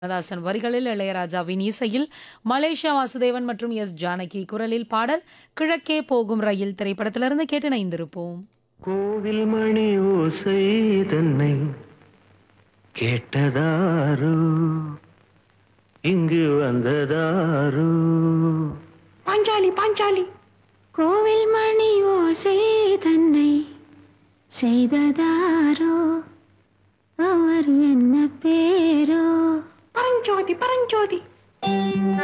கண்ணதாசன் வரிகளில் இளையராஜாவின் இசையில் மலேசியா வாசுதேவன் மற்றும் எஸ் ஜானகி குரலில் பாடல் கிழக்கே போகும் ரயில் திரைப்படத்திலிருந்து கேட்டு இணைந்திருப்போம் கோவில் மணி ஓசை தன்னை கேட்டதாரோ இங்கு வந்ததாரோ பாஞ்சாலி பாஞ்சாலி கோவில் மணி ஓசை தன்னை செய்ததாரோ அவர் என்ன பேரோ பரஞ்சோதி பரஞ்சோதி